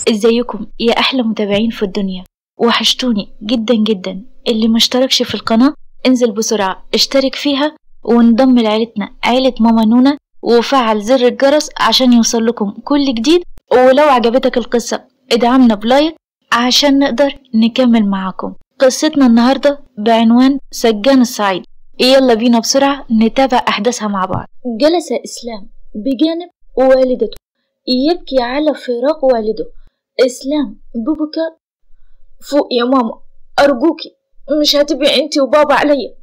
ازيكم يا احلى متابعين في الدنيا وحشتوني جدا جدا اللي ما اشتركش في القناة انزل بسرعة اشترك فيها وانضم لعيلتنا عيلة ماما نونا وفعل زر الجرس عشان يوصل لكم كل جديد ولو عجبتك القصة ادعمنا بلايك عشان نقدر نكمل معاكم قصتنا النهاردة بعنوان سجان الصعيد يلا بينا بسرعة نتابع أحداثها مع بعض جلس إسلام بجانب والدته يبكي على فراق والده إسلام ببكاء فوق يا ماما أرجوكي مش هتبقي انتي وبابا عليا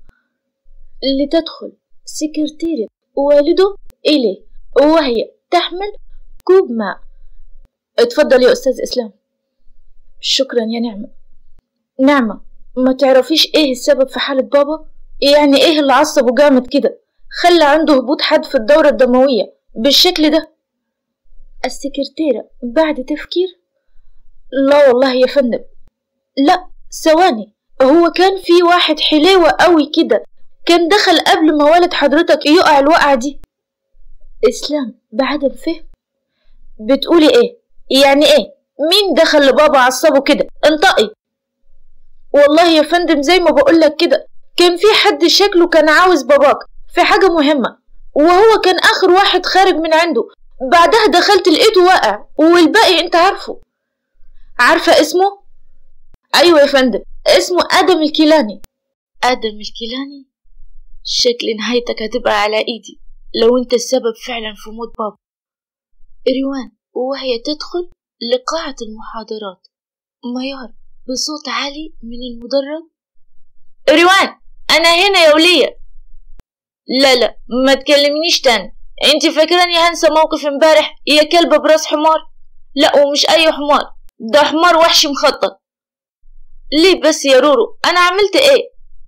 لتدخل سكرتيرة والده إليه وهي تحمل كوب ماء اتفضل يا أستاذ إسلام شكرا يا نعمة نعمة ما تعرفيش ايه السبب في حالة بابا يعني ايه اللي عصبه جامد كده خلى عنده هبوط حاد في الدورة الدموية بالشكل ده السكرتيرة بعد تفكير لا والله يا فندم لا ثواني هو كان في واحد حليوة قوي كده كان دخل قبل ما والد حضرتك يقع الوقعة دي إسلام بعدم فهم بتقولي ايه يعني ايه مين دخل لبابا عصبه كده انطقي والله يا فندم زي ما بقولك كده كان في حد شكله كان عاوز باباك في حاجة مهمة وهو كان آخر واحد خارج من عنده بعدها دخلت لقيته واقع والباقي انت عارفه عارفة اسمه؟ أيوة يا فندم اسمه آدم الكيلاني آدم الكيلاني شكل نهايتك هتبقى على إيدي لو انت السبب فعلا في موت بابا روان وهي تدخل لقاعة المحاضرات ميار بصوت عالي من المدرج روان أنا هنا يا ولية لا لا ما تكلمنيش تاني انت فاكراني هنسى موقف امبارح يا كلبة براس حمار لا ومش اي حمار ده حمار وحش مخطط ليه بس يا رورو انا عملت ايه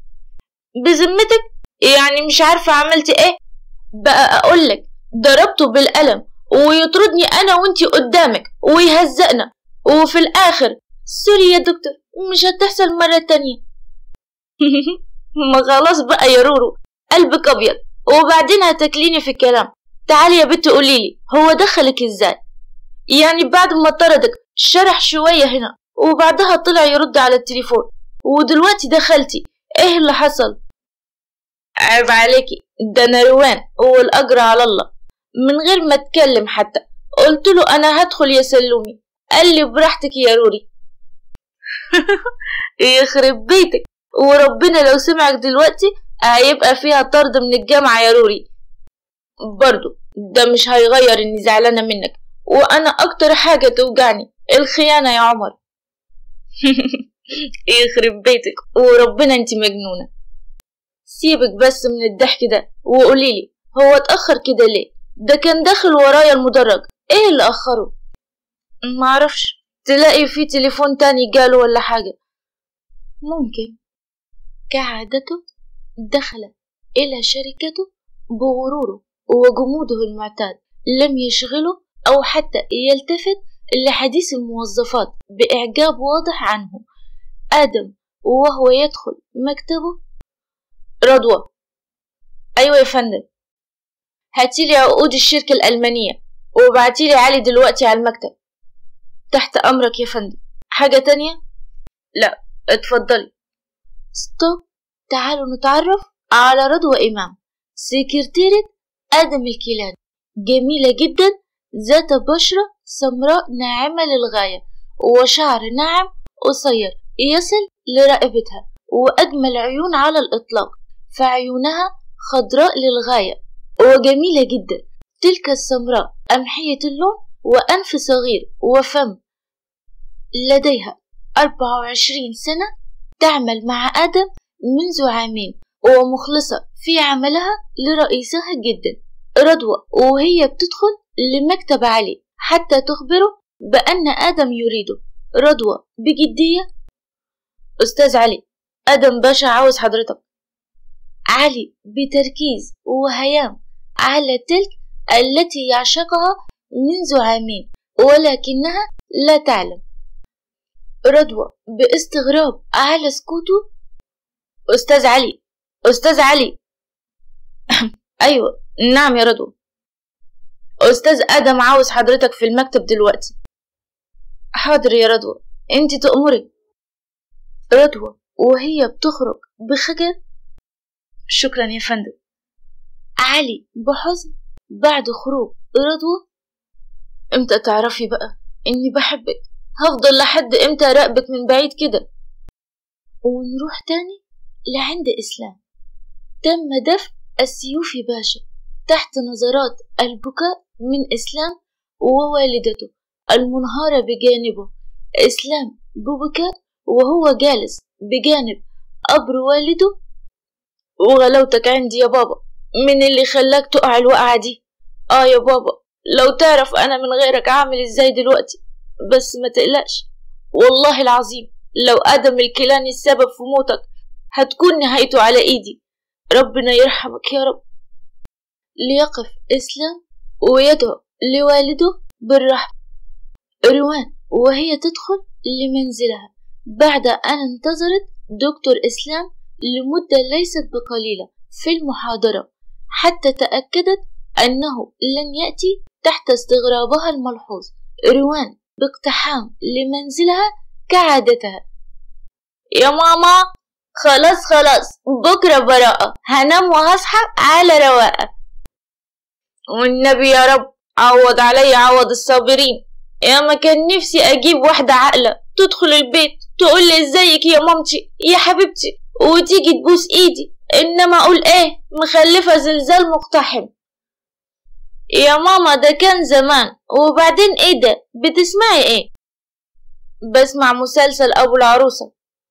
بذمتك يعني مش عارفة عملت ايه بقى اقولك ضربته بالقلم ويطردني انا وانتي قدامك ويهزقنا وفي الاخر سوري يا دكتور مش هتحصل مرة تانية ما خلاص بقى يا رورو قلبك ابيض وبعدين هتاكليني في الكلام تعالي يا بنت قوليلي هو دخلك ازاي يعني بعد ما طردك شرح شوية هنا وبعدها طلع يرد على التليفون ودلوقتي دخلتي ايه اللي حصل عيب عليكي ده انا روان والاجر على الله من غير ما اتكلم حتى قلت له انا هدخل يا سلومي قال لي براحتك يا روري يخرب بيتك وربنا لو سمعك دلوقتي هيبقى فيها طرد من الجامعة يا روري برضو ده مش هيغير اني زعلانة منك وانا اكتر حاجة توجعني الخيانة يا عمر يخرب بيتك وربنا انت مجنونة سيبك بس من الضحك ده وقوليلي هو اتأخر كده ليه ده كان داخل ورايا المدرج ايه اللي اخره معرفش تلاقي في تليفون تاني جاله ولا حاجة ممكن كعادته دخل إلى شركته بغروره وجموده المعتاد لم يشغله أو حتى يلتفت لحديث الموظفات بإعجاب واضح عنه آدم وهو يدخل مكتبه رضوى أيوة يا فندم هاتيلي عقود الشركة الألمانية وبعتيلي علي دلوقتي على المكتب تحت أمرك يا فندم حاجة تانية؟ لا اتفضلي ستوب تعالوا نتعرف على رضوى إمام سكرتيرة آدم الكيلاني جميلة جدا ذات بشرة سمراء ناعمة للغاية وشعر ناعم قصير يصل لرقبتها وأجمل عيون على الإطلاق فعيونها خضراء للغاية وجميلة جدا تلك السمراء أمحية اللون وأنف صغير وفم لديها أربعة وعشرين سنة تعمل مع آدم منذ عامين ومخلصة في عملها لرئيسها جدا رضوى وهي بتدخل لمكتب علي حتى تخبره بأن آدم يريده رضوى بجدية أستاذ علي آدم باشا عاوز حضرتك علي بتركيز وهيام على تلك التي يعشقها منذ عامين ولكنها لا تعلم رضوى باستغراب على سكوته أستاذ علي أستاذ علي أيوة نعم يا رضوى أستاذ آدم عاوز حضرتك في المكتب دلوقتي حاضر يا رضوى انت تأمري رضوى وهي بتخرج بخجل شكرا يا فندم علي بحزن بعد خروج رضوى امتى تعرفي بقى اني بحبك هفضل لحد امتى اراقبك من بعيد كده ونروح تاني لعند اسلام تم دفن السيوفي باشا تحت نظرات البكاء من اسلام ووالدته المنهارة بجانبه اسلام ببكاء وهو جالس بجانب قبر والده وغلاوتك عندي يا بابا من اللي خلاك تقع الوقعة دي اه يا بابا لو تعرف انا من غيرك عامل ازاي دلوقتي بس ما تقلقش والله العظيم لو ادم الكيلاني السبب في موتك هتكون نهايته على ايدي ربنا يرحمك يا رب ليقف اسلام ويدعو لوالده بالرحمة روان وهي تدخل لمنزلها بعد أن انتظرت دكتور إسلام لمدة ليست بقليلة في المحاضرة حتى تأكدت أنه لن يأتي تحت استغرابها الملحوظ روان باقتحام لمنزلها كعادتها يا ماما خلاص خلاص بكرة براءة هنام وهصحى على رواقة والنبي يا رب عوض علي عوض الصابرين يا ما كان نفسي أجيب واحدة عاقلة تدخل البيت تقول لي ازيك يا مامتي يا حبيبتي وتيجي تبوس ايدي انما اقول ايه مخلفة زلزال مقتحم يا ماما ده كان زمان وبعدين ايه ده بتسمعي ايه بسمع مسلسل ابو العروسة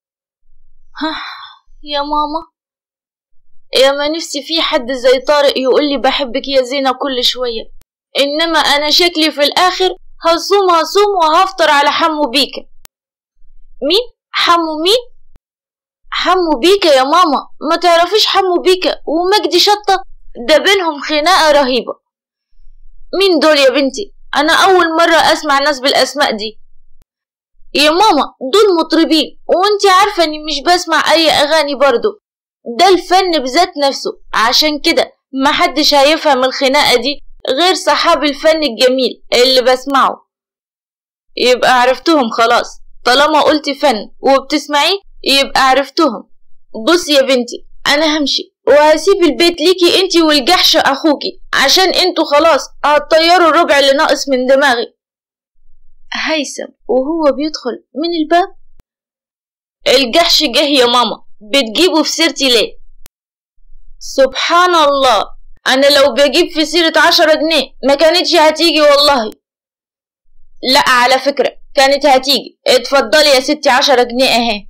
يا ماما يا ما نفسي في حد زي طارق يقول لي بحبك يا زينة كل شوية انما انا شكلي في الاخر هصوم هصوم وهفطر على حمو بيكا مين حمو مين حمو بيكا يا ماما ما تعرفيش حمو بيكا ومجدي شطة ده بينهم خناقة رهيبة مين دول يا بنتي أنا أول مرة أسمع ناس بالأسماء دي يا ماما دول مطربين وانتي عارفة اني مش بسمع اي اغاني برضو ده الفن بذات نفسه عشان كده محدش هيفهم الخناقة دي غير صحاب الفن الجميل اللي بسمعه يبقى عرفتهم خلاص طالما قلتي فن وبتسمعيه يبقى عرفتهم بص يا بنتي انا همشي وهسيب البيت ليكي انتي والجحش اخوكي عشان انتوا خلاص هتطيروا الربع اللي ناقص من دماغي هيثم وهو بيدخل من الباب الجحش جه يا ماما بتجيبه في سيرتي ليه سبحان الله انا لو بجيب في سيرة عشرة جنيه ما كانتش هتيجي والله لا على فكرة كانت هتيجي اتفضلي يا ستي عشرة جنيه اهي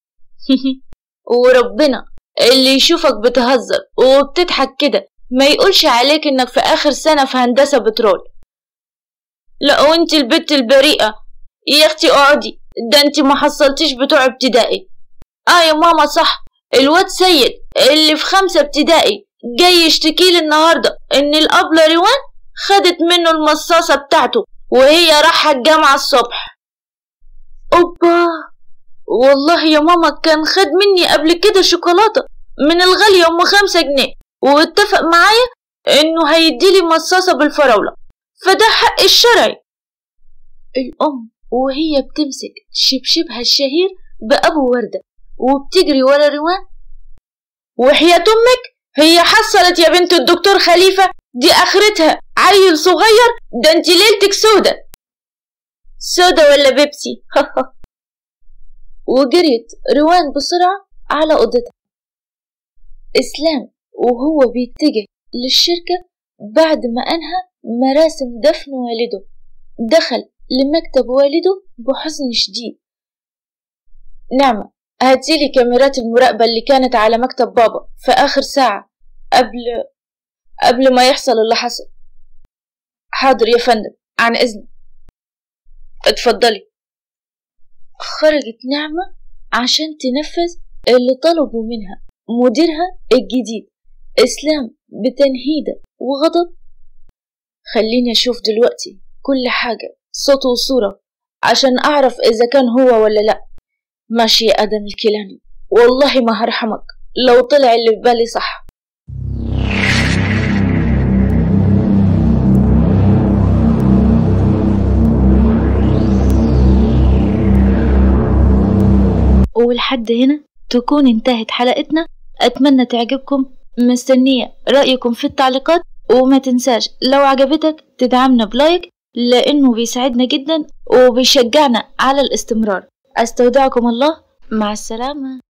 وربنا اللي يشوفك بتهزر وبتضحك كده ما يقولش عليك انك في اخر سنة في هندسة بترول لا وانت البت البريئة يا اختي اقعدي ده انت ما حصلتيش بتوع ابتدائي اه يا ماما صح الواد سيد اللي في خمسة ابتدائي جاي يشتكي لي النهاردة ان الابلة روان خدت منه المصاصة بتاعته وهي رايحة الجامعة الصبح اوبا والله يا ماما كان خد مني قبل كده شوكولاتة من الغالية ام خمسة جنيه واتفق معايا انه هيديلي مصاصة بالفراولة فده حق الشرعي الأم وهي بتمسك شبشبها الشهير بأبو وردة وبتجري ورا روان وحياة أمك هي حصلت يا بنت الدكتور خليفة دي آخرتها عيل صغير ده انت ليلتك سودة سودا ولا بيبسي وجريت روان بسرعة على أوضتها إسلام وهو بيتجه للشركة بعد ما أنهى مراسم دفن والده دخل لمكتب والده بحزن شديد نعمة هاتيلي كاميرات المراقبة اللي كانت على مكتب بابا في آخر ساعة قبل قبل ما يحصل اللي حصل حاضر يا فندم عن إذنك اتفضلي خرجت نعمة عشان تنفذ اللي طلبوا منها مديرها الجديد إسلام بتنهيدة وغضب خليني أشوف دلوقتي كل حاجة صوت وصورة عشان أعرف إذا كان هو ولا لأ ماشي يا آدم الكيلاني والله ما هرحمك لو طلع اللي في بالي صح ولحد هنا تكون انتهت حلقتنا أتمنى تعجبكم مستنية رأيكم في التعليقات وما تنساش لو عجبتك تدعمنا بلايك لأنه بيساعدنا جدا وبيشجعنا على الاستمرار أستودعكم الله مع السلامة